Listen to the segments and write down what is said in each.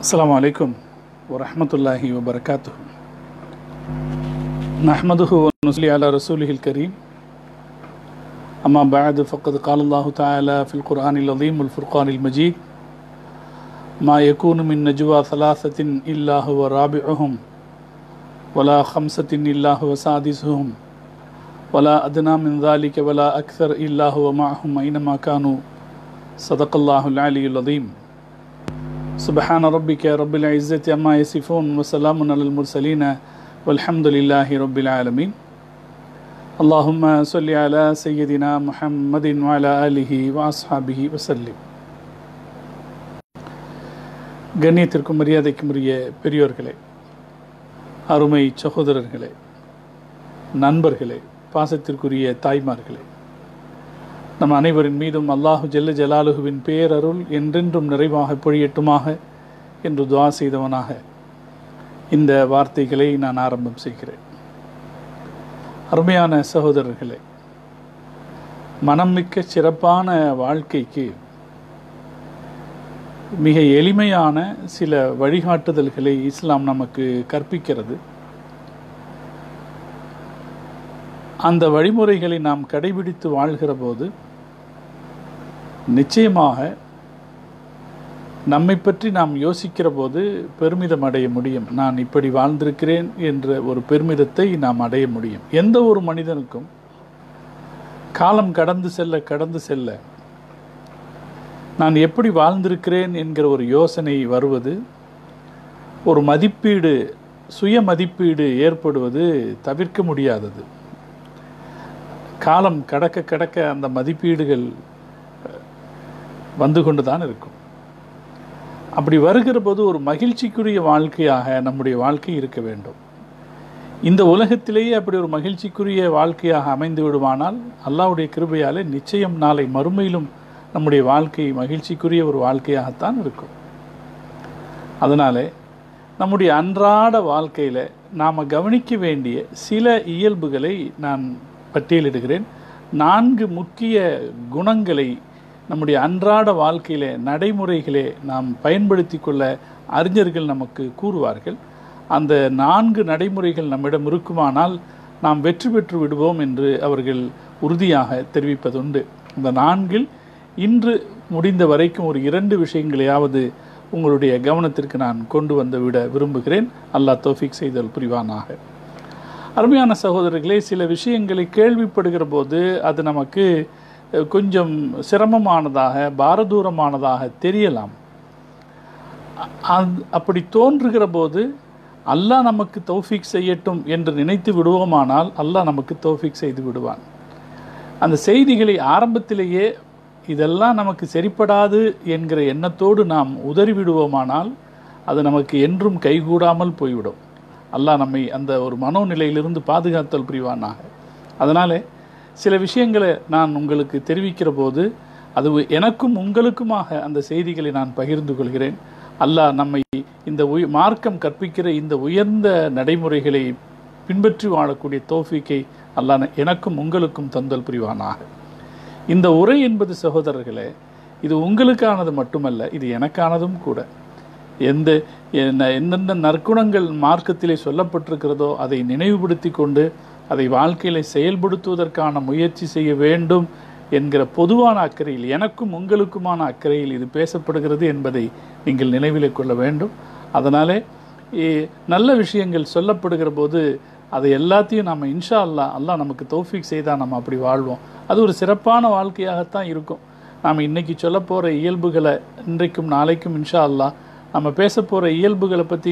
السلام عليكم ورحمة الله وبركاته نحمده ونصلي على رسوله الكريم أما بعد فقد قال الله تعالى في القرآن العظيم والفرقان المجيد ما يكون من نجوى ثلاثة إلا هو رابعهم ولا خمسة إلا هو سادسهم ولا أدنى من ذلك ولا أكثر إلا هو معهم أينما كانوا صدق الله العلي العظيم سبحان ربك رب العزة عما يصفون وسلام على المرسلين والحمد لله رب العالمين اللهم صل على سيدنا محمد وعلى آله وأصحابه وسلم கண்ணியத்திற்கும் மரியாதைக்கும் உரிய பெரியோர்களே அருமை சகோதரர்களே நண்பர்களே பாசத்திற்குரிய தாய்மார்களே நம் அனைவரின் மீதும் அல்லாஹு ஜெல்ல ஜலாலுகுவின் பேரருள் என்றென்றும் நிறைவாக பொழியட்டுமாக என்று துவா செய்தவனாக இந்த வார்த்தைகளை நான் ஆரம்பம் செய்கிறேன் அருமையான சகோதரர்களே மனம் மிக்க சிறப்பான வாழ்க்கைக்கு மிக எளிமையான சில வழிகாட்டுதல்களை இஸ்லாம் நமக்கு கற்பிக்கிறது அந்த வழிமுறைகளை நாம் கடைபிடித்து வாழ்கிற போது நிச்சயமாக நம்மை பற்றி நாம் யோசிக்கிற போது பெருமிதம் அடைய முடியும் நான் இப்படி வாழ்ந்திருக்கிறேன் என்ற ஒரு பெருமிதத்தை நாம் அடைய முடியும் எந்த ஒரு மனிதனுக்கும் காலம் கடந்து செல்ல கடந்து செல்ல நான் எப்படி வாழ்ந்திருக்கிறேன் என்கிற ஒரு யோசனை வருவது ஒரு மதிப்பீடு சுய மதிப்பீடு ஏற்படுவது தவிர்க்க முடியாதது காலம் கடக்க கடக்க அந்த மதிப்பீடுகள் வந்து கொண்டு தான் இருக்கும் அப்படி வருகிற போது ஒரு மகிழ்ச்சிக்குரிய வாழ்க்கையாக நம்முடைய வாழ்க்கை இருக்க வேண்டும் இந்த உலகத்திலேயே அப்படி ஒரு மகிழ்ச்சிக்குரிய வாழ்க்கையாக அமைந்து விடுவானால் அல்லாவுடைய கிருபையாலே நிச்சயம் நாளை மறுமையிலும் நம்முடைய வாழ்க்கை மகிழ்ச்சிக்குரிய ஒரு வாழ்க்கையாகத்தான் இருக்கும் அதனாலே நம்முடைய அன்றாட வாழ்க்கையில் நாம் கவனிக்க வேண்டிய சில இயல்புகளை நான் பட்டியலிடுகிறேன் நான்கு முக்கிய குணங்களை நம்முடைய அன்றாட வாழ்க்கையிலே நடைமுறைகளே நாம் பயன்படுத்தி கொள்ள அறிஞர்கள் நமக்கு கூறுவார்கள் அந்த நான்கு நடைமுறைகள் நம்மிடம் இருக்குமானால் நாம் வெற்றி பெற்று விடுவோம் என்று அவர்கள் உறுதியாக தெரிவிப்பதுண்டு இந்த நான்கில் இன்று முடிந்த வரைக்கும் ஒரு இரண்டு விஷயங்களையாவது உங்களுடைய கவனத்திற்கு நான் கொண்டு வந்து விட விரும்புகிறேன் அல்லாஹ் தோஃபிக் செய்தல் புரிவானாக அருமையான சகோதரர்களே சில விஷயங்களை கேள்விப்படுகிற போது அது நமக்கு கொஞ்சம் சிரமமானதாக பாரதூரமானதாக தெரியலாம் அப்படி தோன்றுகிற போது அல்லாஹ் நமக்கு தௌஃபிக் செய்யட்டும் என்று நினைத்து விடுவோமானால் அல்லாஹ் நமக்கு தௌஃபிக் செய்து விடுவான் அந்த செய்திகளை ஆரம்பத்திலேயே இதெல்லாம் நமக்கு சரிப்படாது என்கிற எண்ணத்தோடு நாம் உதறிவிடுவோமானால் அது நமக்கு என்றும் கைகூடாமல் போய்விடும் அல்லாஹ் நம்மை அந்த ஒரு மனோநிலையிலிருந்து பாதுகாத்தல் புரிவானாக அதனாலே சில விஷயங்களை நான் உங்களுக்கு தெரிவிக்கிற போது அது எனக்கும் உங்களுக்குமாக அந்த செய்திகளை நான் பகிர்ந்து கொள்கிறேன் அல்லாஹ் நம்மை இந்த உய மார்க்கம் கற்பிக்கிற இந்த உயர்ந்த நடைமுறைகளை பின்பற்றி வாழக்கூடிய தோஃபிக்கை அல்லாஹ் எனக்கும் உங்களுக்கும் தந்தல் புரிவானாக இந்த உரை என்பது சகோதரர்களே இது உங்களுக்கானது மட்டுமல்ல இது எனக்கானதும் கூட எந்த எந்தெந்த நற்குணங்கள் மார்க்கத்திலே சொல்லப்பட்டிருக்கிறதோ அதை நினைவுபடுத்தி கொண்டு அதை வாழ்க்கையில் செயல்படுத்துவதற்கான முயற்சி செய்ய வேண்டும் என்கிற பொதுவான அக்கறையில் எனக்கும் உங்களுக்குமான அக்கறையில் இது பேசப்படுகிறது என்பதை நீங்கள் நினைவில் கொள்ள வேண்டும் அதனாலே நல்ல விஷயங்கள் சொல்லப்படுகிற போது அதை எல்லாத்தையும் நம்ம இன்ஷா அல்லா அல்லா நமக்கு தௌஃபிக் செய்தால் நம்ம அப்படி வாழ்வோம் அது ஒரு சிறப்பான வாழ்க்கையாகத்தான் இருக்கும் நாம் இன்றைக்கி சொல்ல போகிற இயல்புகளை இன்றைக்கும் நாளைக்கும் இன்ஷா அல்லா நம்ம பேச போகிற இயல்புகளை பற்றி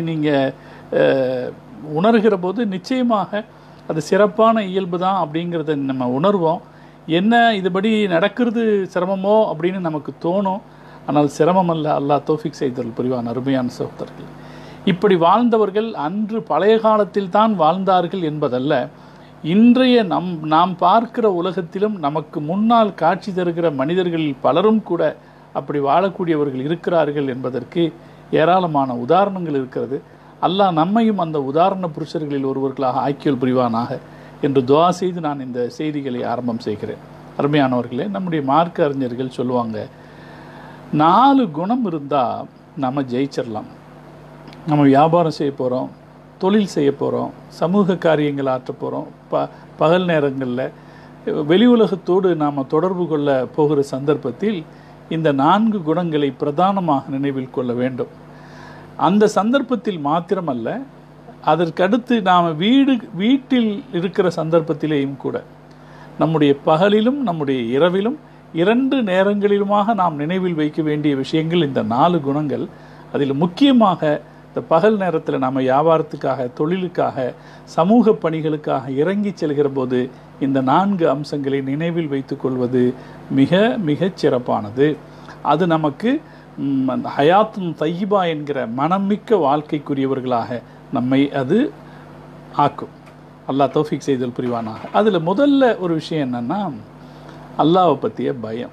நீங்கள் உணர்கிற போது நிச்சயமாக அது சிறப்பான இயல்பு தான் அப்படிங்கிறத நம்ம உணர்வோம் என்ன இதுபடி நடக்கிறது சிரமமோ அப்படின்னு நமக்கு தோணும் ஆனால் சிரமம் அல்ல அல்லாஹ் தோஃபிக் செய்தல் புரிவான் அருமையான சகோதரர்கள் இப்படி வாழ்ந்தவர்கள் அன்று பழைய காலத்தில் தான் வாழ்ந்தார்கள் என்பதல்ல இன்றைய நம் நாம் பார்க்கிற உலகத்திலும் நமக்கு முன்னால் காட்சி தருகிற மனிதர்களில் பலரும் கூட அப்படி வாழக்கூடியவர்கள் இருக்கிறார்கள் என்பதற்கு ஏராளமான உதாரணங்கள் இருக்கிறது அல்லாஹ் நம்மையும் அந்த உதாரண புருஷர்களில் ஒருவர்களாக ஆக்கியல் புரிவானாக என்று துவா செய்து நான் இந்த செய்திகளை ஆரம்பம் செய்கிறேன் அருமையானவர்களே நம்முடைய மார்க்க அறிஞர்கள் சொல்லுவாங்க நாலு குணம் இருந்தால் நம்ம ஜெயிச்சிடலாம் நம்ம வியாபாரம் செய்ய போகிறோம் தொழில் செய்ய போகிறோம் சமூக காரியங்கள் ஆற்ற போகிறோம் ப பகல் நேரங்களில் வெளி உலகத்தோடு நாம் தொடர்பு கொள்ள போகிற சந்தர்ப்பத்தில் இந்த நான்கு குணங்களை பிரதானமாக நினைவில் கொள்ள வேண்டும் அந்த சந்தர்ப்பத்தில் மாத்திரமல்ல அதற்கடுத்து நாம் வீடு வீட்டில் இருக்கிற சந்தர்ப்பத்திலேயும் கூட நம்முடைய பகலிலும் நம்முடைய இரவிலும் இரண்டு நேரங்களிலுமாக நாம் நினைவில் வைக்க வேண்டிய விஷயங்கள் இந்த நாலு குணங்கள் அதில் முக்கியமாக இந்த பகல் நேரத்தில் நாம் வியாபாரத்துக்காக தொழிலுக்காக சமூக பணிகளுக்காக இறங்கி செல்கிற போது இந்த நான்கு அம்சங்களை நினைவில் வைத்துக்கொள்வது மிக மிகச் சிறப்பானது அது நமக்கு ம், அந்த ஹயாத்தும் தையிபா என்கிற மனமிக்க வாழ்க்கைக்குரியவர்களாக நம்மை அது ஆக்கும் அல்லாஹ் தௌஃபிக் செய்தல் புரிவானாக அதில் முதல்ல ஒரு விஷயம் என்னன்னா அல்லாஹ்வை பற்றிய பயம்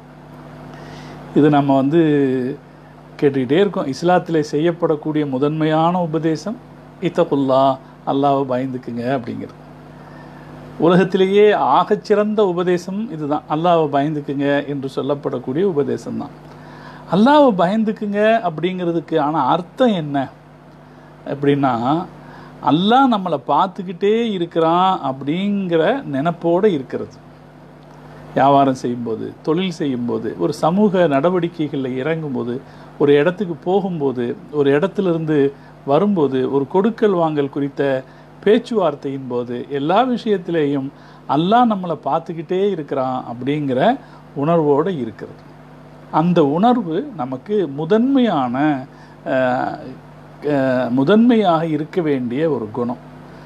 இது நம்ம வந்து கேட்டுக்கிட்டே இருக்கோம் இஸ்லாத்திலே செய்யப்படக்கூடிய முதன்மையான உபதேசம் இத்தகுல்லா அல்லாஹ்வை பயந்துக்குங்க அப்படிங்கிறது உலகத்திலேயே ஆகச்சிறந்த உபதேசம் இதுதான் அல்லாஹ்வை பயந்துக்குங்க என்று சொல்லப்படக்கூடிய உபதேசம் தான் அல்லாஹ்வை பயந்துக்குங்க அப்படிங்கிறதுக்கு ஆனால் அர்த்தம் என்ன அப்படின்னா அல்லாஹ் நம்மளை பார்த்துக்கிட்டே இருக்கிறான் அப்படிங்கிற நினப்போடு இருக்கிறது வியாபாரம் செய்யும்போது தொழில் செய்யும்போது ஒரு சமூக நடவடிக்கைகளில் இறங்கும்போது ஒரு இடத்துக்கு போகும்போது ஒரு இடத்துலேருந்து வரும்போது ஒரு கொடுக்கல் வாங்கல் குறித்த பேச்சுவார்த்தையின் போது எல்லா விஷயத்திலேயும் அல்லாஹ் நம்மளை பார்த்துக்கிட்டே இருக்கிறான் அப்படிங்கிற உணர்வோடு இருக்கிறது அந்த உணர்வு நமக்கு முதன்மையான அஹ், அஹ், முதன்மையாக இருக்க வேண்டிய ஒரு குணம்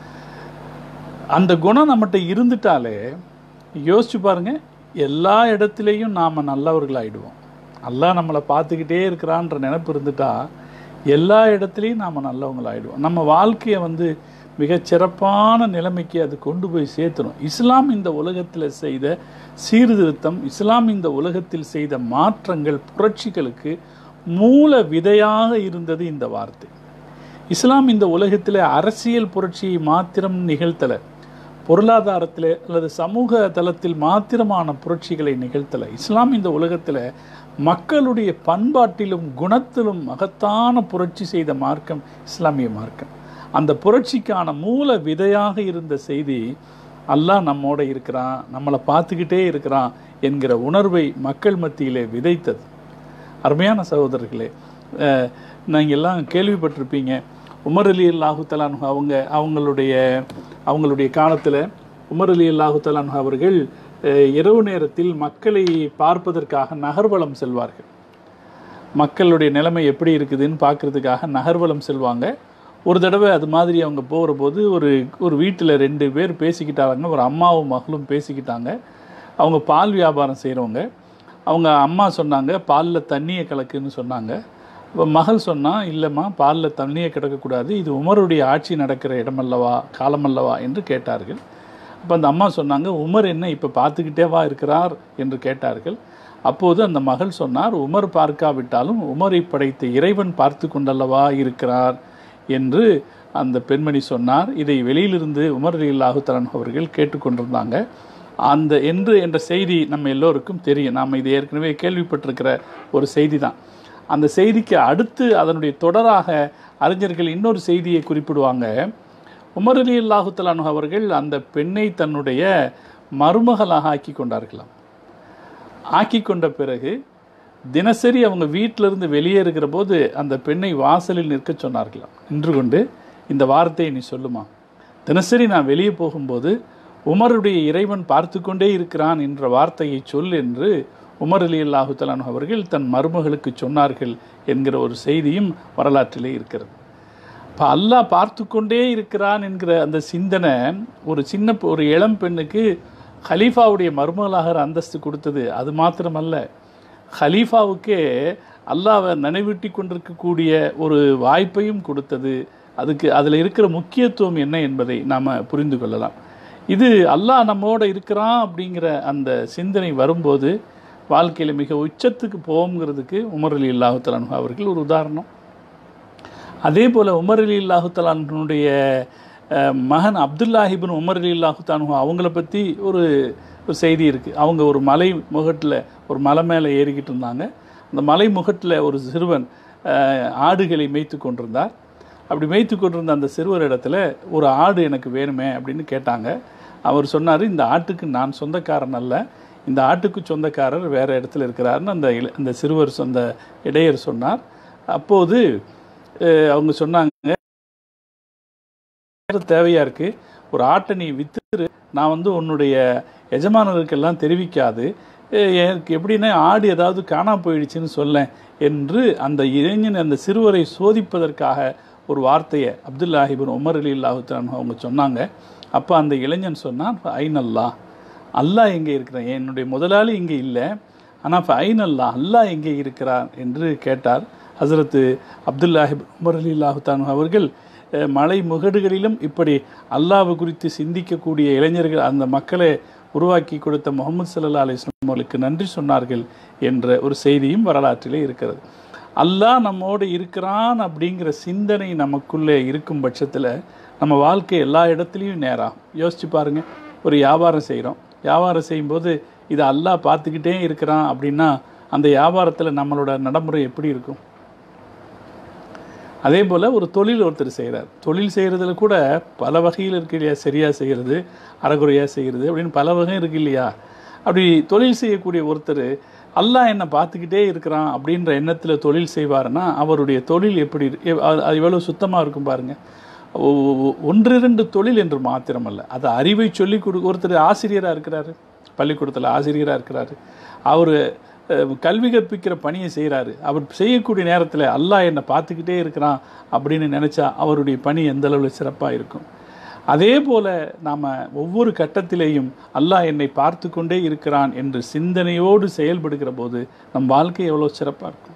அந்த குணம் நம்மகிட்ட இருந்துட்டாலே யோசிச்சு பாருங்க எல்லா இடத்துலையும் நாம் நல்லவர்களாயிடுவோம் அல்லாஹ் நம்மளை பார்த்துக்கிட்டே இருக்கிறான்ற நினைப்பு இருந்துட்டா எல்லா இடத்துலையும் நாம் நல்லவங்களாயிடுவோம் நம்ம வாழ்க்கையை வந்து மிகச் சிறப்பான நிலைமைக்கு அது கொண்டு போய் சேர்த்துரும் இஸ்லாம் இந்த உலகத்தில் செய்த சீர்திருத்தம் இஸ்லாம் இந்த உலகத்தில் செய்த மாற்றங்கள் புரட்சிகளுக்கு மூல விதையாக இருந்தது இந்த வார்த்தை இஸ்லாம் இந்த உலகத்தில் அரசியல் புரட்சியை மாத்திரம் நிகழ்த்தலை பொருளாதாரத்தில் அல்லது சமூக தளத்தில் மாத்திரமான புரட்சிகளை நிகழ்த்தலை இஸ்லாம் இந்த உலகத்தில் மக்களுடைய பண்பாட்டிலும் குணத்திலும் மகத்தான புரட்சி செய்த மார்க்கம் இஸ்லாமிய மார்க்கம் அந்த புரட்சிக்கான மூல விதையாக இருந்த செய்தி அல்லாஹ் நம்மோட இருக்கிறான் நம்மளை பார்த்துக்கிட்டே இருக்கிறான் என்கிற உணர்வை மக்கள் மத்தியிலே விதைத்தது அருமையான சகோதரர்களே அஹ், நீங்க எல்லாம் கேள்விப்பட்டிருப்பீங்க உமர் அலி அல்லாஹு தலான்ஹு அவங்க அவங்களுடைய அவங்களுடைய காலத்தில் உமர் அலி அல்லாஹு தலான்ஹு அவர்கள் அஹ், இரவு நேரத்தில் மக்களை பார்ப்பதற்காக நகர்வலம் செல்வார்கள் மக்களுடைய நிலைமை எப்படி இருக்குதுன்னு பார்க்கறதுக்காக நகர்வலம் செல்வாங்க ஒரு தடவை அது மாதிரி அவங்க போகிற போது ஒரு ஒரு வீட்டில் ரெண்டு பேர் பேசிக்கிட்டாங்க ஒரு அம்மாவும் மகளும் பேசிக்கிட்டாங்க அவங்க பால் வியாபாரம் செய்கிறவங்க அவங்க அம்மா சொன்னாங்க பாலில் தண்ணியை கலக்குன்னு சொன்னாங்க அப்போ மகள் சொன்னா இல்லைம்மா பாலில் தண்ணியை கிடக்கக்கூடாது இது உமருடைய ஆட்சி நடக்கிற இடமல்லவா காலமல்லவா என்று கேட்டார்கள் அப்போ அந்த அம்மா சொன்னாங்க உமர் என்ன இப்போ பார்த்துக்கிட்டேவா இருக்கிறார் என்று கேட்டார்கள் அப்போது அந்த மகள் சொன்னார் உமர் பார்க்காவிட்டாலும் உமரை படைத்த இறைவன் பார்த்து கொண்டல்லவா இருக்கிறார் என்று அந்த பெண்மணி சொன்னார் இதை வெளியிலிருந்து உமர் அல்லாஹு தலான் அவர்கள் கேட்டுக்கொண்டிருந்தாங்க அந்த என்று என்ற செய்தி நம்ம எல்லோருக்கும் தெரியும் நாம் இது ஏற்கனவே கேள்விப்பட்டிருக்கிற ஒரு செய்தி தான் அந்த செய்திக்கு அடுத்து அதனுடைய தொடராக அறிஞர்கள் இன்னொரு செய்தியை குறிப்பிடுவாங்க உமர் அலி அல்லாஹு தலானு அவர்கள் அந்த பெண்ணை தன்னுடைய மருமகளாக ஆக்கி கொண்டார்களாம் ஆக்கி கொண்ட பிறகு தினசரி அவங்க வீட்டிலிருந்து வெளியேறுகிற போது அந்த பெண்ணை வாசலில் நிற்க சொன்னார்களாம் நின்று கொண்டு இந்த வார்த்தையை நீ சொல்லுமா தினசரி நான் வெளியே போகும்போது உமருடைய இறைவன் பார்த்து கொண்டே இருக்கிறான் என்ற வார்த்தையை சொல் என்று உமர் அலி அல்லாஹு தலானு அவர்கள் தன் மருமகளுக்கு சொன்னார்கள் என்கிற ஒரு செய்தியும் வரலாற்றிலே இருக்கிறது இப்போ அல்லாஹ் பார்த்து கொண்டே இருக்கிறான் என்கிற அந்த சிந்தனை ஒரு சின்ன பொ- ஒரு இளம் பெண்ணுக்கு ஹலீஃபாவுடைய மருமகளாக அந்தஸ்து கொடுத்தது அது மாத்திரமல்ல ஹலீஃபாவுக்கே அல்லாவை நினைவூட்டி கொண்டிருக்கக்கூடிய ஒரு வாய்ப்பையும் கொடுத்தது அதுக்கு அதில் இருக்கிற முக்கியத்துவம் என்ன என்பதை நாம் புரிந்து கொள்ளலாம் இது அல்லாஹ் நம்மோட இருக்கிறான் அப்படிங்கிற அந்த சிந்தனை வரும்போது வாழ்க்கையில் மிக உச்சத்துக்கு போகுங்கிறதுக்கு உமர் அலி அல்லாஹு அவர்கள் ஒரு உதாரணம் அதே போல் உமர் அலி அல்லாஹு தலானுடைய மகன் அப்துல்லாஹிபின் உமர் அலி அல்லாஹு தானு அவங்கள பற்றி ஒரு ஒரு செய்தி இருக்குது அவங்க ஒரு மலை முகட்டில் ஒரு மலை மேலே ஏறிக்கிட்டு இருந்தாங்க அந்த மலை முகட்டில் ஒரு சிறுவன் அஹ், ஆடுகளை மேய்த்து கொண்டிருந்தார் அப்படி மேய்த்து கொண்டிருந்த அந்த சிறுவர் இடத்துல ஒரு ஆடு எனக்கு வேணுமே அப்படின்னு கேட்டாங்க அவர் சொன்னார் இந்த ஆட்டுக்கு நான் சொந்தக்காரன் அல்ல இந்த ஆட்டுக்கு சொந்தக்காரர் வேறு இடத்துல இருக்கிறாருன்னு அந்த இள- அந்த சிறுவர் சொந்த இடையர் சொன்னார் அப்போது அஹ், அவங்க சொன்னாங்க தேவையாக இருக்குது ஒரு ஆட்டை நீ வித்துரு நான் வந்து உன்னுடைய எஜமானருக்கெல்லாம் தெரிவிக்காது அஹ் எனக்கு எப்படின்னா ஆடு ஏதாவது காணாம போயிடுச்சுன்னு சொல்லேன் என்று அந்த இளைஞன் அந்த சிறுவரை சோதிப்பதற்காக ஒரு வார்த்தையை அப்துல்லாஹிபின் உமர் அலி அல்லாஹுத்தான் அவங்க சொன்னாங்க அப்போ அந்த இளைஞன் சொன்னான் ஐன் அல்லாஹ் அல்லாஹ் எங்கே இருக்கிறான் என்னுடைய முதலாளி இங்கே இல்லை ஆனால் இப்போ ஐன் அல்லாஹ் அல்லாஹ் எங்கே இருக்கிறார் என்று கேட்டார் ஹசரத்து அப்துல்லாஹிப் உமர் அலி அல்லாஹுத்தான் அவர்கள் அஹ், மலை முகடுகளிலும் இப்படி அல்லாஹ் குறித்து சிந்திக்கக்கூடிய இளைஞர்கள் அந்த மக்களை உருவாக்கி கொடுத்த முகமது சல்லா அலிஸ்லாம் அவர்களுக்கு நன்றி சொன்னார்கள் என்ற ஒரு செய்தியும் வரலாற்றிலே இருக்கிறது அல்லாஹ் நம்மோடு இருக்கிறான் அப்படிங்கிற சிந்தனை நமக்குள்ளே இருக்கும் பட்சத்தில் நம்ம வாழ்க்கை எல்லா இடத்துலையும் நேராகும் யோசிச்சு பாருங்க ஒரு வியாபாரம் செய்கிறோம் வியாபாரம் செய்யும்போது இதை அல்லாஹ் பார்த்துக்கிட்டே இருக்கிறான் அப்படின்னா அந்த வியாபாரத்தில் நம்மளோட நடைமுறை எப்படி இருக்கும் அதே போல் ஒரு தொழில் ஒருத்தர் செய்கிறார் தொழில் செய்கிறதுல கூட பல வகையில் இருக்கு இல்லையா சரியாக செய்கிறது அறகுறையாக செய்கிறது அப்படின்னு பல வகை இருக்கு இல்லையா அப்படி தொழில் செய்யக்கூடிய ஒருத்தர் அல்லாஹ் என்னை பார்த்துக்கிட்டே இருக்கிறான் அப்படின்ற எண்ணத்தில் தொழில் செய்வாருன்னா அவருடைய தொழில் எப்படி இரு- எவ்- அது அது எவ்வளோ சுத்தமாக இருக்கும் பாருங்கள் ஒன்றிரண்டு தொழில் என்று மாத்திரமல்ல அது அறிவை சொல்லி கொடு ஒருத்தர் ஆசிரியராக இருக்கிறாரு பள்ளிக்கூடத்தில் ஆசிரியராக இருக்கிறாரு அவர் கல்வி கற்பிக்கிற பணியை செய்கிறாரு அவர் செய்யக்கூடிய நேரத்தில் அல்லாஹ் என்னை பார்த்துக்கிட்டே இருக்கிறான் அப்படின்னு நினச்சா அவருடைய பணி எந்த அளவில் சிறப்பாக இருக்கும் அதே போல நாம் ஒவ்வொரு கட்டத்திலேயும் அல்லாஹ் என்னை பார்த்து கொண்டே இருக்கிறான் என்று சிந்தனையோடு செயல்படுகிற போது நம் வாழ்க்கை எவ்வளோ சிறப்பாக இருக்கும்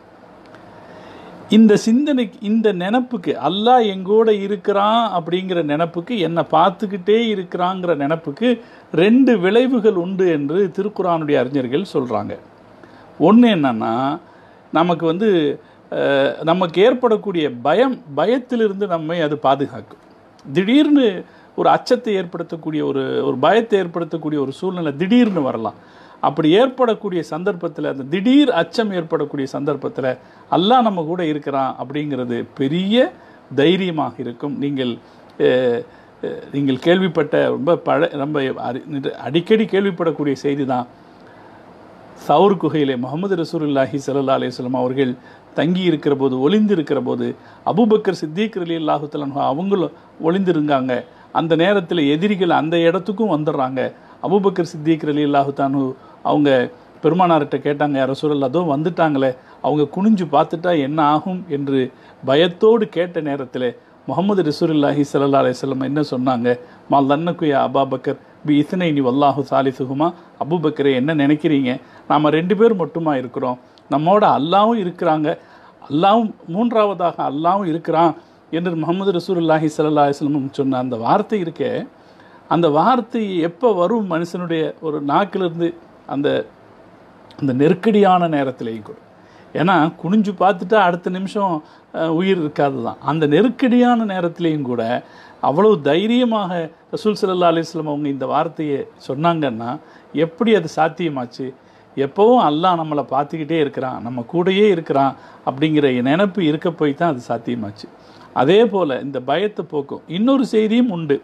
இந்த சிந்தனைக்கு இந்த நினப்புக்கு அல்லாஹ் எங்கூட இருக்கிறான் அப்படிங்கிற நினப்புக்கு என்னை பார்த்துக்கிட்டே இருக்கிறாங்கிற நினப்புக்கு ரெண்டு விளைவுகள் உண்டு என்று திருக்குறானுடைய அறிஞர்கள் சொல்கிறாங்க ஒன்று என்னன்னா நமக்கு வந்து அஹ், நமக்கு ஏற்படக்கூடிய பயம் பயத்திலிருந்து நம்மை அது பாதுகாக்கும் திடீர்னு ஒரு அச்சத்தை ஏற்படுத்தக்கூடிய ஒரு ஒரு பயத்தை ஏற்படுத்தக்கூடிய ஒரு சூழ்நிலை திடீர்னு வரலாம் அப்படி ஏற்படக்கூடிய சந்தர்ப்பத்தில் அந்த திடீர் அச்சம் ஏற்படக்கூடிய சந்தர்ப்பத்தில் அல்லாஹ் நம்ம கூட இருக்கிறான் அப்படிங்கிறது பெரிய தைரியமாக இருக்கும் நீங்கள் அஹ், அஹ், நீங்கள் கேள்விப்பட்ட ரொம்ப பழ ரொம்ப அரி- அடிக்கடி கேள்விப்படக்கூடிய செய்தி தான் சவுர் குகையிலே முகமது ரசூலுல்லாஹி ஸல்லல்லாஹு அலைஹி வஸல்லம் அவர்கள் தங்கி இருக்கிற போது ஒளிந்து இருக்கிற போது அபூபக்கர் சித்திக் ரலி அல்லாஹு அவங்களும் ஒளிந்திருந்தாங்க அந்த நேரத்தில் எதிரிகள் அந்த இடத்துக்கும் வந்துடுறாங்க அபூபக்கர் சித்திக் ரலி அல்லாஹு அவங்க பெருமானார்கிட்ட கேட்டாங்க யாரோ சொல்லல அதோ வந்துட்டாங்களே அவங்க குனிஞ்சு பார்த்துட்டா என்ன ஆகும் என்று பயத்தோடு கேட்ட நேரத்தில் முகமது ரசூலுல்லாஹி ஸல்லல்லாஹு அலைஹி வஸல்லம் என்ன சொன்னாங்க மா லன்னக்குயா அபாபக்கர் பி இத்தனை நீ வல்லாஹு சாலிசுகுமா அபூபக்கரே என்ன நினைக்கிறீங்க நாம் ரெண்டு பேர் மட்டுமா இருக்கிறோம் நம்மோட அல்லாவும் இருக்கிறாங்க அல்லாவும் மூன்றாவதாக அல்லாவும் இருக்கிறான் என்று முகமது ரசூலுல்லாஹி ஸல்லல்லாஹு அலைஹி வஸல்லம் சொன்ன அந்த வார்த்தை இருக்கே அந்த வார்த்தை எப்போ வரும் மனுஷனுடைய ஒரு நாக்கிலிருந்து அந்த அந்த நெருக்கடியான நேரத்திலேயும் கூட ஏன்னா குனிஞ்சு பார்த்துட்டா அடுத்த நிமிஷம் அஹ், உயிர் இருக்காது தான் அந்த நெருக்கடியான நேரத்திலேயும் கூட அவ்வளவு தைரியமாக ரசூல் ஸல்லல்லாஹு அலைஹி வஸல்லம் அவங்க இந்த வார்த்தையை சொன்னாங்கன்னா எப்படி அது சாத்தியமாச்சு எப்போவும் அல்லாஹ் நம்மளை பார்த்துக்கிட்டே இருக்கிறான் நம்ம கூடயே இருக்கிறான் அப்படிங்கிற நினைப்பு இருக்க போய் தான் அது சாத்தியமாச்சு அதே போல் இந்த பயத்தை போக்கும் இன்னொரு செய்தியும் உண்டு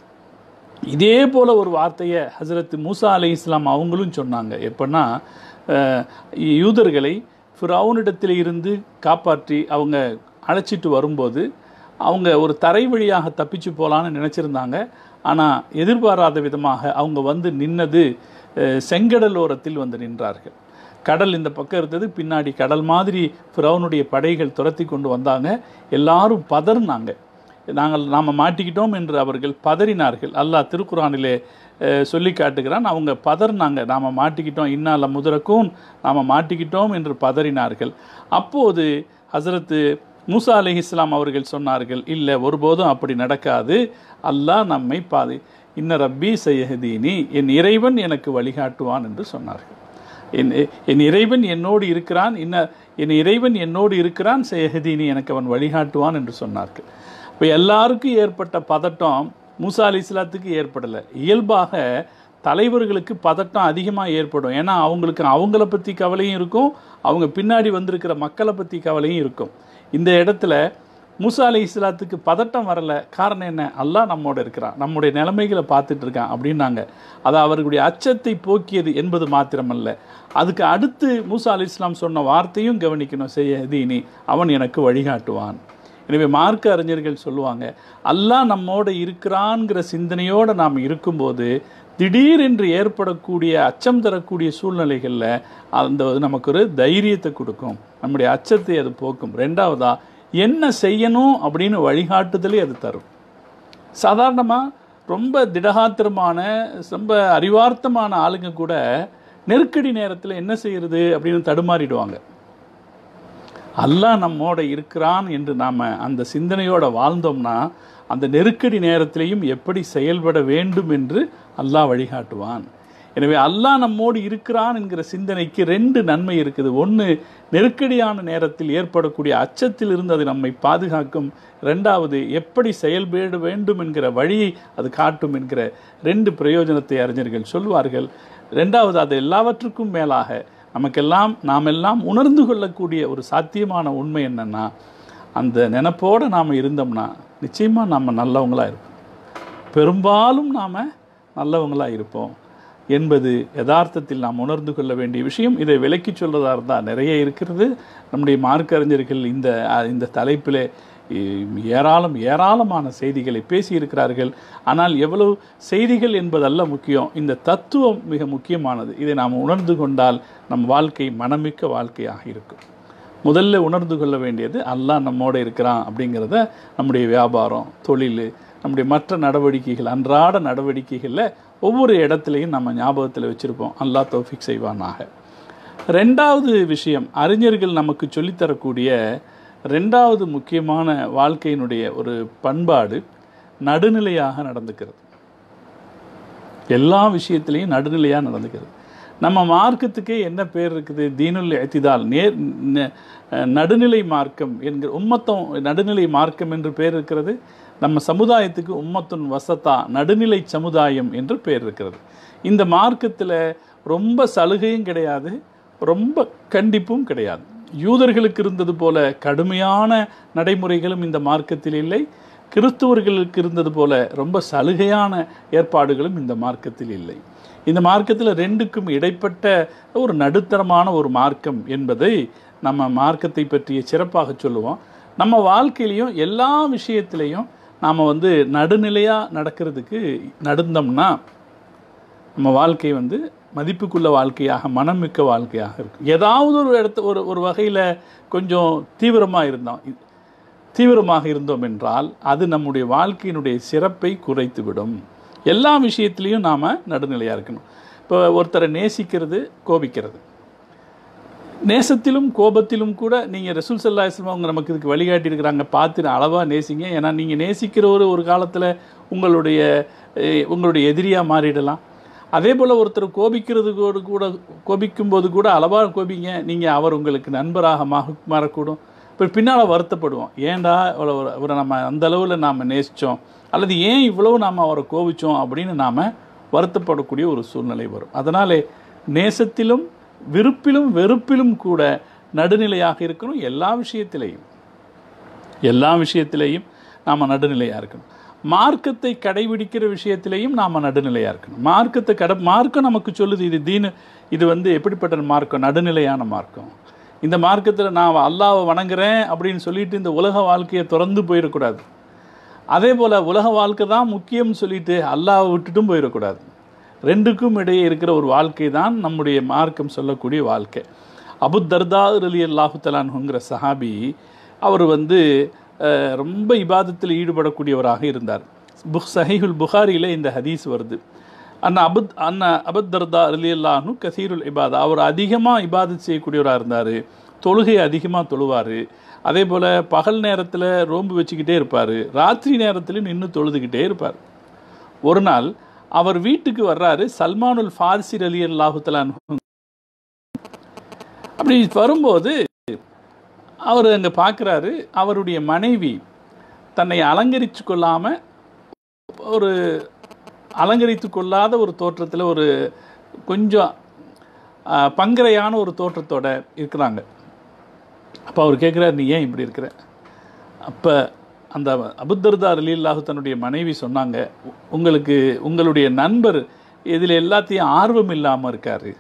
இதே போல ஒரு வார்த்தையை ஹசரத் மூசா அலை இஸ்லாம் அவங்களும் சொன்னாங்க எப்படின்னா அஹ், யூதர்களை ஃபிரௌனிடத்தில் இருந்து காப்பாற்றி அவங்க அழைச்சிட்டு வரும்போது அவங்க ஒரு தரை வழியாக தப்பிச்சு போகலான்னு நினச்சிருந்தாங்க ஆனால் எதிர்பாராத விதமாக அவங்க வந்து நின்னது அஹ், செங்கடல் ஓரத்தில் வந்து நின்றார்கள் கடல் இந்த பக்கம் இருந்தது பின்னாடி கடல் மாதிரி ஃபிரௌனுடைய படைகள் துரத்தி கொண்டு வந்தாங்க எல்லாரும் பதறினாங்க நாங்கள் நாம் மாட்டிக்கிட்டோம் என்று அவர்கள் பதறினார்கள் அல்லாஹ் திருக்குறானிலே அஹ், சொல்லி காட்டுகிறான் அவங்க பதறினாங்க நாம் மாட்டிக்கிட்டோம் இன்னால முதரக்கும் நாம் மாட்டிக்கிட்டோம் என்று பதறினார்கள் அப்போது ஹசரத்து மூசா அலைஹி இஸ்லாம் அவர்கள் சொன்னார்கள் இல்லை ஒருபோதும் அப்படி நடக்காது அல்லாஹ் நம்மை பாதி இன்ன ரப்பி சையஹதீனி என் இறைவன் எனக்கு வழிகாட்டுவான் என்று சொன்னார்கள் என் என் இறைவன் என்னோடு இருக்கிறான் இன்ன என் இறைவன் என்னோடு இருக்கிறான் செய்யதீனி எனக்கு அவன் வழிகாட்டுவான் என்று சொன்னார்கள் இப்போ எல்லாருக்கும் ஏற்பட்ட பதட்டம் மூசா அலி இஸ்லாத்துக்கு ஏற்படலை இயல்பாக தலைவர்களுக்கு பதட்டம் அதிகமாக ஏற்படும் ஏன்னா அவங்களுக்கு அவங்கள பற்றி கவலையும் இருக்கும் அவங்க பின்னாடி வந்திருக்கிற மக்களை பற்றி கவலையும் இருக்கும் இந்த இடத்துல மூசா அலை இஸ்லாத்துக்கு பதட்டம் வரல காரணம் என்ன அல்லாஹ் நம்மோட இருக்கிறான் நம்முடைய நிலைமைகளை பார்த்துட்டு இருக்கான் அப்படின்னாங்க அது அவர்களுடைய அச்சத்தை போக்கியது என்பது மாத்திரமல்ல அதுக்கு அடுத்து மூசா அலி இஸ்லாம் சொன்ன வார்த்தையும் கவனிக்கணும் செய்ய தீனி அவன் எனக்கு வழிகாட்டுவான் எனவே மார்க்க அறிஞர்கள் சொல்லுவாங்க அல்லாஹ் நம்மோட இருக்கிறான்ங்கிற சிந்தனையோடு நாம் இருக்கும்போது திடீரென்று ஏற்படக்கூடிய அச்சம் தரக்கூடிய சூழ்நிலைகளில் அந்த நமக்கு ஒரு தைரியத்தை கொடுக்கும் நம்முடைய அச்சத்தை அது போக்கும் ரெண்டாவதா என்ன செய்யணும் அப்படின்னு வழிகாட்டுதலே அது தரும் சாதாரணமாக ரொம்ப திடகாத்திரமான ரொம்ப அறிவார்த்தமான ஆளுங்க கூட நெருக்கடி நேரத்தில் என்ன செய்யறது அப்படின்னு தடுமாறிடுவாங்க அல்லாஹ் நம்மோட இருக்கிறான் என்று நாம் அந்த சிந்தனையோட வாழ்ந்தோம்னா அந்த நெருக்கடி நேரத்திலையும் எப்படி செயல்பட வேண்டும் என்று அல்லாஹ் வழிகாட்டுவான் எனவே அல்லாஹ் நம்மோடு இருக்கிறான் என்கிற சிந்தனைக்கு ரெண்டு நன்மை இருக்குது ஒன்று நெருக்கடியான நேரத்தில் ஏற்படக்கூடிய அச்சத்தில் இருந்து அது நம்மை பாதுகாக்கும் ரெண்டாவது எப்படி செயல்பட வேண்டும் என்கிற வழியை அது காட்டும் என்கிற ரெண்டு பிரயோஜனத்தை அறிஞர்கள் சொல்வார்கள் ரெண்டாவது அது எல்லாவற்றுக்கும் மேலாக நமக்கெல்லாம் நாம் எல்லாம் உணர்ந்து கொள்ளக்கூடிய ஒரு சாத்தியமான உண்மை என்னன்னா அந்த நினப்போடு நாம் இருந்தோம்னா நிச்சயமாக நாம் நல்லவங்களாக இருப்போம் பெரும்பாலும் நாம் நல்லவங்களாக இருப்போம் என்பது யதார்த்தத்தில் நாம் உணர்ந்து கொள்ள வேண்டிய விஷயம் இதை விலக்கி சொல்றதா இருந்தால் நிறைய இருக்கிறது நம்முடைய மார்க்க அறிஞர்கள் இந்த இந்த தலைப்பில் ஏராளம் ஏராளமான செய்திகளை பேசியிருக்கிறார்கள் ஆனால் எவ்வளவு செய்திகள் என்பதல்ல முக்கியம் இந்த தத்துவம் மிக முக்கியமானது இதை நாம் உணர்ந்து கொண்டால் நம் வாழ்க்கை மனமிக்க வாழ்க்கையாக இருக்கும் முதல்ல உணர்ந்து கொள்ள வேண்டியது அல்லாஹ் நம்மோடு இருக்கிறான் அப்படிங்கிறத நம்முடைய வியாபாரம் தொழில் நம்முடைய மற்ற நடவடிக்கைகள் அன்றாட நடவடிக்கைகளில் ஒவ்வொரு இடத்துலையும் நம்ம ஞாபகத்தில் வச்சுருப்போம் அல்லாஹ் தௌஃபிக் செய்வானாக ரெண்டாவது விஷயம் அறிஞர்கள் நமக்கு சொல்லித்தரக்கூடிய ரெண்டாவது முக்கியமான வாழ்க்கையினுடைய ஒரு பண்பாடு நடுநிலையாக நடந்துக்கிறது எல்லா விஷயத்திலையும் நடுநிலையாக நடந்துக்கிறது நம்ம மார்க்கத்துக்கே என்ன பேர் இருக்குது தீனுல் எத்திதால் நேர் நடுநிலை மார்க்கம் என்கிற உம்மத்தம் நடுநிலை மார்க்கம் என்று பேர் இருக்கிறது நம்ம சமுதாயத்துக்கு உம்மத்துன் வசத்தா நடுநிலை சமுதாயம் என்று பேர் இருக்கிறது இந்த மார்க்கத்தில் ரொம்ப சலுகையும் கிடையாது ரொம்ப கண்டிப்பும் கிடையாது யூதர்களுக்கு இருந்தது போல கடுமையான நடைமுறைகளும் இந்த மார்க்கத்தில் இல்லை கிறிஸ்துவர்களுக்கு இருந்தது போல ரொம்ப சலுகையான ஏற்பாடுகளும் இந்த மார்க்கத்தில் இல்லை இந்த மார்க்கத்தில் ரெண்டுக்கும் இடைப்பட்ட ஒரு நடுத்தரமான ஒரு மார்க்கம் என்பதை நம்ம மார்க்கத்தை பற்றிய சிறப்பாக சொல்லுவோம் நம்ம வாழ்க்கையிலையும் எல்லா விஷயத்திலையும் நாம் வந்து நடுநிலையாக நடக்கிறதுக்கு நடந்தோம்னா நம்ம வாழ்க்கை வந்து மதிப்புக்குள்ள வாழ்க்கையாக மனமிக்க வாழ்க்கையாக இருக்கும் ஏதாவது ஒரு இடத்து ஒரு ஒரு வகையில் கொஞ்சம் தீவிரமாக இருந்தோம் தீவிரமாக இருந்தோம் என்றால் அது நம்முடைய வாழ்க்கையினுடைய சிறப்பை குறைத்துவிடும் எல்லா விஷயத்துலேயும் நாம் நடுநிலையாக இருக்கணும் இப்போ ஒருத்தரை நேசிக்கிறது கோபிக்கிறது நேசத்திலும் கோபத்திலும் கூட நீங்கள் ரசூல் சல்லா இஸ்லாம் அவங்க நமக்கு இதுக்கு வழிகாட்டி இருக்கிறாங்க பார்த்து அளவாக நேசிங்க ஏன்னா நீங்கள் நேசிக்கிறவர் ஒரு காலத்தில் உங்களுடைய உங்களுடைய எதிரியாக மாறிடலாம் அதே போல் ஒருத்தர் கோபிக்கிறது கூட கூட கோபிக்கும்போது கூட அளவாக கோபிங்க நீங்கள் அவர் உங்களுக்கு நண்பராக மாக மாறக்கூடும் இப்போ பின்னால் வருத்தப்படுவோம் ஏன்டா இவ்வளோ அவரை நம்ம அந்த அளவில் நாம் நேசித்தோம் அல்லது ஏன் இவ்வளவு நாம் அவரை கோபித்தோம் அப்படின்னு நாம் வருத்தப்படக்கூடிய ஒரு சூழ்நிலை வரும் அதனாலே நேசத்திலும் விருப்பிலும் வெறுப்பிலும் கூட நடுநிலையாக இருக்கணும் எல்லா விஷயத்திலையும் எல்லா விஷயத்திலையும் நாம் நடுநிலையாக இருக்கணும் மார்க்கத்தை கடைபிடிக்கிற விஷயத்திலையும் நாம் நடுநிலையாக இருக்கணும் மார்க்கத்தை கடை மார்க்கம் நமக்கு சொல்லுது இது தீனு இது வந்து எப்படிப்பட்ட மார்க்கம் நடுநிலையான மார்க்கம் இந்த மார்க்கத்தில் நான் அல்லாவை வணங்குறேன் அப்படின்னு சொல்லிட்டு இந்த உலக வாழ்க்கையை திறந்து போயிடக்கூடாது அதே போல் உலக வாழ்க்கை தான் முக்கியம்னு சொல்லிட்டு அல்லாவை விட்டுட்டும் போயிடக்கூடாது ரெண்டுக்கும் இடையே இருக்கிற ஒரு வாழ்க்கை தான் நம்முடைய மார்க்கம் சொல்லக்கூடிய வாழ்க்கை அபு தர்தா அலி அல்லாஹுத்தலான்ங்கிற சஹாபி அவர் வந்து ரொம்ப இபாதத்தில் ஈடுபடக்கூடியவராக இருந்தார் புக் சஹீஹுல் புகாரியில் இந்த ஹதீஸ் வருது அண்ணா அபுத் அண்ணா அபத் தர்தா அலி அல்லாஹு கசீருல் இபாதா அவர் அதிகமாக இபாதத் செய்யக்கூடியவராக இருந்தார் தொழுகை அதிகமாக தொழுவார் அதே போல் பகல் நேரத்தில் ரோம்பு வச்சுக்கிட்டே இருப்பார் ராத்திரி நேரத்தில் நின்று தொழுதுகிட்டே இருப்பார் ஒரு நாள் அவர் வீட்டுக்கு வர்றாரு சல்மானுல் ஃபாரிசிர் அலி அல்லாஹுத்தலான் அப்படி வரும்போது அவர் அங்கே பார்க்குறாரு அவருடைய மனைவி தன்னை அலங்கரித்து கொள்ளாமல் ஒரு அலங்கரித்து கொள்ளாத ஒரு தோற்றத்தில் ஒரு கொஞ்சம் பங்கரையான ஒரு தோற்றத்தோட இருக்கிறாங்க அப்போ அவர் கேட்குறாரு நீ ஏன் இப்படி இருக்கிற அப்போ அந்த அபுத்தர்தா அலில்லாஹு தன்னுடைய மனைவி சொன்னாங்க "உ- உங்களுக்கு உங்களுடைய நண்பர் இதில் எல்லாத்தையும் ஆர்வம் இல்லாமல் இருக்காரு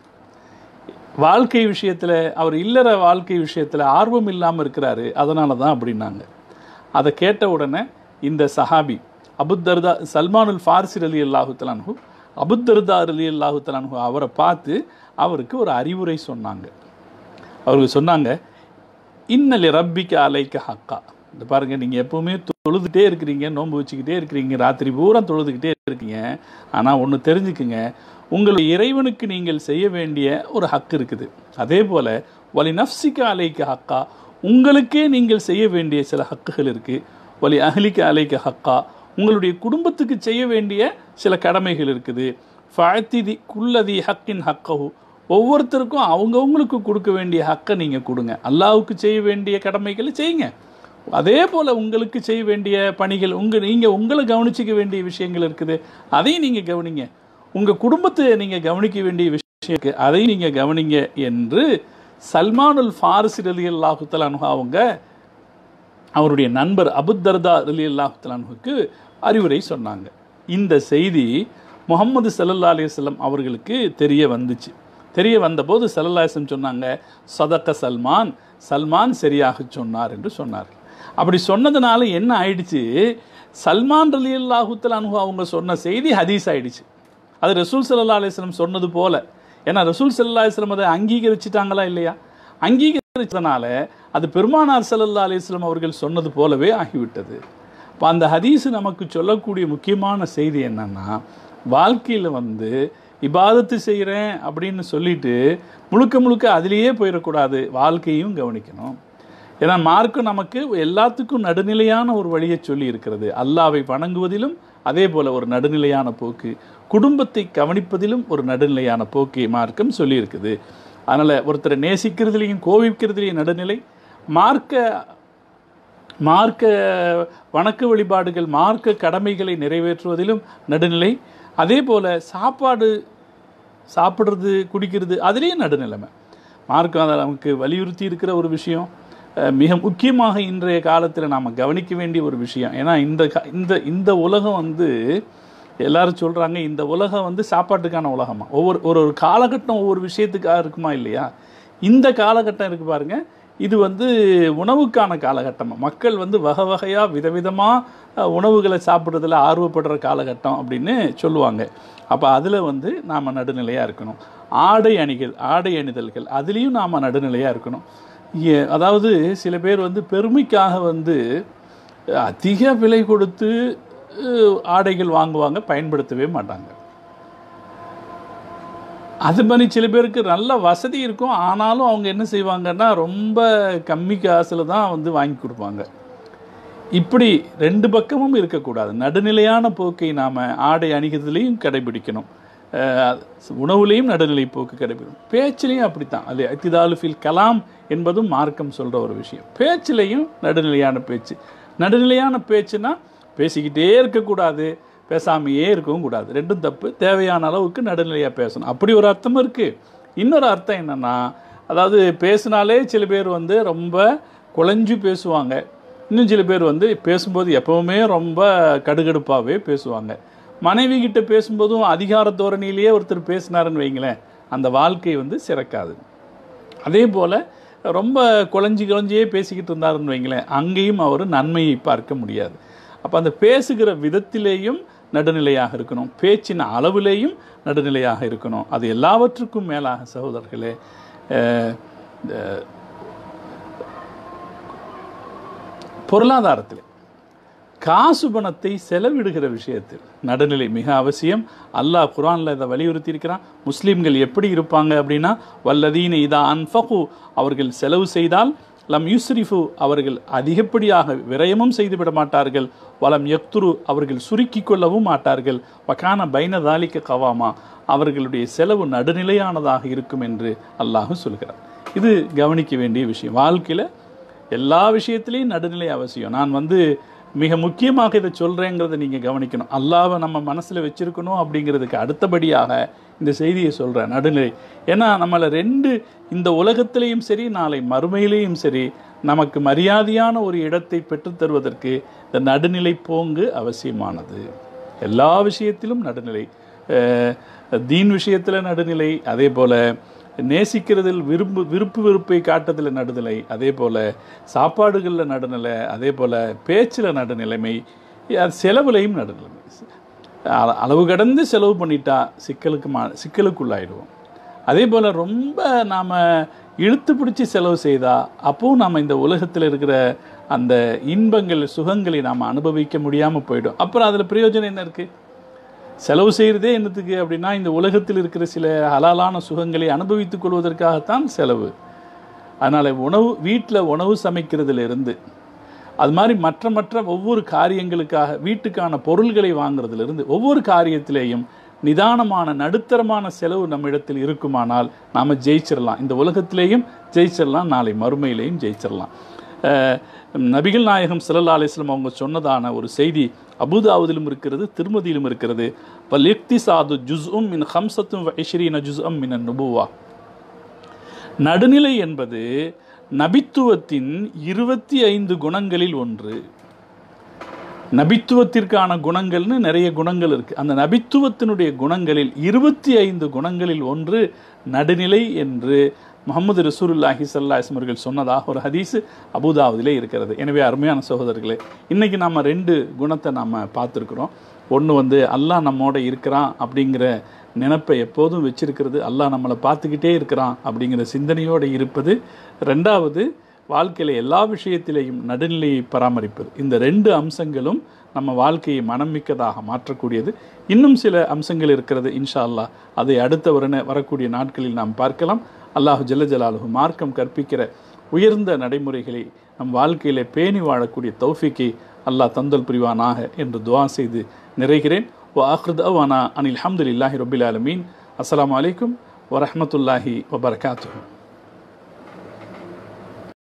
வாழ்க்கை விஷயத்தில் அவர் இல்லற வாழ்க்கை விஷயத்தில் ஆர்வம் இல்லாமல் இருக்கிறாரு அதனால தான் அப்படின்னாங்க அதை கேட்ட உடனே இந்த சஹாபி அபுத்தர்தா சல்மானுல் ஃபார்சி அலி அல்லாஹு தலான்ஹு அபுத்தர்தா அலி அல்லாஹு தலான்ஹு அவரை பார்த்து அவருக்கு ஒரு அறிவுரை சொன்னாங்க அவருக்கு சொன்னாங்க இன்னலி ரப்பிக்க அலைக்க ஹக்கா இந்த பாருங்க நீங்கள் எப்பவுமே தொழுதுகிட்டே இருக்கிறீங்க நோன்பு வச்சுக்கிட்டே இருக்கிறீங்க ராத்திரி பூரா தொழுதுகிட்டே இருக்கீங்க ஆனால் ஒன்று தெரிஞ்சுக்குங்க உங்களுடைய இறைவனுக்கு நீங்கள் செய்ய வேண்டிய ஒரு ஹக்கு இருக்குது அதே போல் வலி நஃப்சிக்க அலைக்க ஹக்கா உங்களுக்கே நீங்கள் செய்ய வேண்டிய சில ஹக்குகள் இருக்குது வலி அஹ்லிக்க அலைக்க ஹக்கா உங்களுடைய குடும்பத்துக்கு செய்ய வேண்டிய சில கடமைகள் இருக்குது ஃபாத்திதி குல்லதி ஹக்கின் ஹக்கஹு ஒவ்வொருத்தருக்கும் அவங்கவுங்களுக்கு கொடுக்க வேண்டிய ஹக்கை நீங்கள் கொடுங்க அல்லாஹ்வுக்கு செய்ய வேண்டிய கடமைகளை செய்யுங்க அதே போல் உங்களுக்கு செய்ய வேண்டிய பணிகள் உங்கள் நீங்கள் உங்களை கவனிச்சிக்க வேண்டிய விஷயங்கள் இருக்குது அதையும் நீங்கள் கவனிங்க உங்கள் குடும்பத்தை நீங்கள் கவனிக்க வேண்டிய விஷயம் இருக்கு அதையும் நீங்கள் கவனிங்க என்று சல்மானுல் ஃபாரிசி அலி அல்லாஹுத்தலானு அவங்க அவருடைய நண்பர் அபுத்தர்தா அலி அல்லாஹுத்தலானுக்கு அறிவுரை சொன்னாங்க இந்த செய்தி முகமது சல்லல்லா அலிஸ்லம் அவர்களுக்கு தெரிய வந்துச்சு தெரிய வந்தபோது சல்லல்லாஹம் சொன்னாங்க சதக்க சல்மான் சல்மான் சரியாக சொன்னார் என்று சொன்னார் அப்படி சொன்னதுனால என்ன ஆயிடுச்சு சல்மான் அலி அல்லாஹுத்தலானு அவங்க சொன்ன செய்தி ஹதீஸ் ஆயிடுச்சு அது ரசூல் சல்லா அலிஸ்லம் சொன்னது போல ஏன்னா ரசூல் சல்லா அலிஸ்லம் அதை அங்கீகரிச்சிட்டாங்களா இல்லையா அங்கீகரிச்சதுனால அது பெருமானார் சல்லல்லா அலிஸ்லம் அவர்கள் சொன்னது போலவே ஆகிவிட்டது இப்போ அந்த ஹதீஸ் நமக்கு சொல்லக்கூடிய முக்கியமான செய்தி என்னன்னா வாழ்க்கையில் வந்து இபாதத்து செய்கிறேன் அப்படின்னு சொல்லிட்டு முழுக்க முழுக்க அதிலேயே போயிடக்கூடாது வாழ்க்கையும் கவனிக்கணும் ஏன்னா மார்க்கம் நமக்கு எல்லாத்துக்கும் நடுநிலையான ஒரு வழியை சொல்லி இருக்கிறது அல்லாவை வணங்குவதிலும் அதே போல ஒரு நடுநிலையான போக்கு குடும்பத்தை கவனிப்பதிலும் ஒரு நடுநிலையான போக்கை மார்க்கம் சொல்லி இருக்குது அதனால் ஒருத்தரை நேசிக்கிறதுலையும் கோவிக்கிறதுலையும் நடுநிலை மார்க்க மார்க்க வணக்க வழிபாடுகள் மார்க்க கடமைகளை நிறைவேற்றுவதிலும் நடுநிலை அதே போல் சாப்பாடு சாப்பிட்றது குடிக்கிறது அதுலேயும் நடுநிலைமை மார்க்கம் அதை நமக்கு வலியுறுத்தி இருக்கிற ஒரு விஷயம் அஹ், மிக முக்கியமாக இன்றைய காலத்தில் நாம் கவனிக்க வேண்டிய ஒரு விஷயம் ஏன்னா இந்த கா- இந்த இந்த உலகம் வந்து எல்லாரும் சொல்கிறாங்க இந்த உலகம் வந்து சாப்பாட்டுக்கான உலகமா ஒவ்வொரு ஒரு ஒரு காலகட்டம் ஒவ்வொரு விஷயத்துக்காக இருக்குமா இல்லையா இந்த காலகட்டம் இருக்கு பாருங்க இது வந்து உணவுக்கான காலகட்டம் மக்கள் வந்து வகை வகையாக விதவிதமாக உணவுகளை சாப்பிட்றதுல ஆர்வப்படுற காலகட்டம் அப்படின்னு சொல்லுவாங்க அப்போ அதில் வந்து நாம் நடுநிலையாக இருக்கணும் ஆடை அணிகள் ஆடை அணிதல்கள் அதுலேயும் நாம் நடுநிலையாக இருக்கணும் ஏ- அதாவது சில பேர் வந்து பெருமைக்காக வந்து அதிக விலை கொடுத்து அஹ், ஆடைகள் வாங்குவாங்க பயன்படுத்தவே மாட்டாங்க அது மாதிரி சில பேருக்கு நல்ல வசதி இருக்கும் ஆனாலும் அவங்க என்ன செய்வாங்கன்னா ரொம்ப கம்மி காசில் தான் வந்து வாங்கி கொடுப்பாங்க இப்படி ரெண்டு பக்கமும் இருக்கக்கூடாது நடுநிலையான போக்கை நாம் ஆடை அணிகிறதுலையும் கடைபிடிக்கணும் அஹ், உணவுலேயும் நடுநிலை போக்கு கடைபிடிக்கணும் பேச்சிலையும் அப்படித்தான் அது அத்திதாலு ஃபில் கலாம் என்பதும் மார்க்கம் சொல்கிற ஒரு விஷயம் பேச்சிலையும் நடுநிலையான பேச்சு நடுநிலையான பேச்சுனா பேசிக்கிட்டே இருக்கக்கூடாது பேசாமையே இருக்கவும் கூடாது ரெண்டும் தப்பு தேவையான அளவுக்கு நடுநிலையாக பேசணும் அப்படி ஒரு அர்த்தம் இருக்குது இன்னொரு அர்த்தம் என்னென்னா அதாவது பேசினாலே சில பேர் வந்து ரொம்ப குழஞ்சு பேசுவாங்க இன்னும் சில பேர் வந்து பேசும்போது எப்பவுமே ரொம்ப கடுகடுப்பாகவே பேசுவாங்க மனைவி கிட்ட பேசும்போதும் அதிகார தோரணையிலேயே ஒருத்தர் பேசினாருன்னு வைங்களேன் அந்த வாழ்க்கை வந்து சிறக்காது அதே போல் ரொம்ப குழஞ்சி குழஞ்சியே பேசிக்கிட்டு இருந்தாருன்னு வைங்களேன் அங்கேயும் அவர் நன்மையை பார்க்க முடியாது அப்போ அந்த பேசுகிற விதத்திலேயும் நடுநிலையாக இருக்கணும் பேச்சின் அளவிலேயும் நடுநிலையாக இருக்கணும் அது எல்லாவற்றுக்கும் மேலாக சகோதரர்களே அஹ், அஹ், பொருளாதாரத்தில் காசு பணத்தை செலவிடுகிற விஷயத்தில் நடுநிலை மிக அவசியம் அல்லாஹ் குர்ஆன்ல இதை வலியுறுத்தி இருக்கிறான் முஸ்லீம்கள் எப்படி இருப்பாங்க அப்படின்னா வல்லதீன இதா அன்ஃபகு அவர்கள் செலவு செய்தால் லம் யுஸ்ரிஃபு அவர்கள் அதிகப்படியாக விரயமும் செய்துவிட மாட்டார்கள் வலம் யக்துரு அவர்கள் சுருக்கி கொள்ளவும் மாட்டார்கள் வக்கான பைன தாலிக்க கவாமா அவர்களுடைய செலவு நடுநிலையானதாக இருக்கும் என்று அல்லாஹ் சொல்கிறார் இது கவனிக்க வேண்டிய விஷயம் வாழ்க்கையில் எல்லா விஷயத்திலையும் நடுநிலை அவசியம் நான் வந்து மிக முக்கியமாக இதை சொல்கிறேங்கிறத நீங்கள் கவனிக்கணும் அல்லாவை நம்ம மனசில் வச்சிருக்கணும் அப்படிங்கிறதுக்கு அடுத்தபடியாக இந்த செய்தியை சொல்கிறேன் நடுநிலை ஏன்னா நம்மளை ரெண்டு இந்த உலகத்திலையும் சரி நாளை மறுமையிலையும் சரி நமக்கு மரியாதையான ஒரு இடத்தை பெற்றுத் தருவதற்கு இந்த நடுநிலை போங்கு அவசியமானது எல்லா விஷயத்திலும் நடுநிலை அஹ், தீன் விஷயத்தில் நடுநிலை அதே போல் நேசிக்கிறதில் விரும்பு விருப்பு வெறுப்பை காட்டுறதில் நடுநிலை அதே போல் சாப்பாடுகளில் நடுநிலை அதே போல் பேச்சில் நடுநிலைமை அது செலவுலையும் நடுநிலைமை அ- அளவு கடந்து செலவு பண்ணிட்டா சிக்கலுக்கு மா சிக்கலுக்குள்ளாயிடுவோம் அதே போல் ரொம்ப நாம் இழுத்து பிடிச்சி செலவு செய்தால் அப்போவும் நாம் இந்த உலகத்தில் இருக்கிற அந்த இன்பங்கள் சுகங்களை நாம் அனுபவிக்க முடியாமல் போயிடும் அப்புறம் அதில் பிரயோஜனம் என்ன இருக்குது செலவு செய்கிறதே என்னத்துக்கு அப்படின்னா இந்த உலகத்தில் இருக்கிற சில ஹலாலான சுகங்களை அனுபவித்துக் கொள்வதற்காகத்தான் செலவு அதனால் உணவு வீட்டில் உணவு சமைக்கிறதுல இருந்து அது மாதிரி மற்ற மற்ற ஒவ்வொரு காரியங்களுக்காக வீட்டுக்கான பொருள்களை வாங்குறதுலேருந்து ஒவ்வொரு காரியத்திலேயும் நிதானமான நடுத்தரமான செலவு நம்மிடத்தில் இருக்குமானால் நாம் ஜெயிச்சிடலாம் இந்த உலகத்திலேயும் ஜெயிச்சிடலாம் நாளை மறுமையிலேயும் ஜெயிச்சிடலாம் அஹ், நபிகள் நாயகம் ஸல்லல்லாஹு அலைஹி வஸல்லம் அவங்க சொன்னதான ஒரு செய்தி அபுதாவுதிலும் இருக்கிறது திருமதியிலும் இருக்கிறது பல் இக்திசாது ஜுஸ்உம் மின் ஹம்சத்தும் ஐஸ்ரீன ஜுஸ்அம் மின் நுபுவா நடுநிலை என்பது நபித்துவத்தின் இருபத்தி ஐந்து குணங்களில் ஒன்று நபித்துவத்திற்கான குணங்கள்னு நிறைய குணங்கள் இருக்கு அந்த நபித்துவத்தினுடைய குணங்களில் இருபத்தி ஐந்து குணங்களில் ஒன்று நடுநிலை என்று முகமது ரசூலுல்லாஹி ஸல்லல்லாஹு அவர்கள் சொன்னதாக ஒரு ஹதீஸ் அபுதாவுதிலே இருக்கிறது எனவே அருமையான சகோதரர்களே இன்னைக்கு நாம ரெண்டு குணத்தை நாம பார்த்துருக்குறோம் ஒன்று வந்து அல்லாஹ் நம்மோட இருக்கிறான் அப்படிங்கிற நினைப்பை எப்போதும் வச்சிருக்கிறது அல்லாஹ் நம்மளை பார்த்துக்கிட்டே இருக்கிறான் அப்படிங்கிற சிந்தனையோடு இருப்பது ரெண்டாவது வாழ்க்கையில் எல்லா விஷயத்திலேயும் நடுநிலையை பராமரிப்பது இந்த ரெண்டு அம்சங்களும் நம்ம வாழ்க்கையை மனமிக்கதாக மாற்றக்கூடியது இன்னும் சில அம்சங்கள் இருக்கிறது இன்ஷா அல்லாஹ் அதை அடுத்த வருண வரக்கூடிய நாட்களில் நாம் பார்க்கலாம் அல்லாஹ் ஜல்ல ஜலாலுஹு மார்க்கம் கற்பிக்கிற உயர்ந்த நடைமுறைகளை நம் வாழ்க்கையிலே பேணி வாழக்கூடிய தௌஃபிக்கை அல்லாஹ் தந்தல் புரிவானாக என்று துவா செய்து நிறைகிறேன் ஓ ஆஹ்ரத் அவானா அனில் அஹமதுல்லாஹி ரபில் ஆலமீன் அஸ்ஸலாமு அலைக்கும் வரஹ்மத்துல்லாஹி வபரகாத்துஹு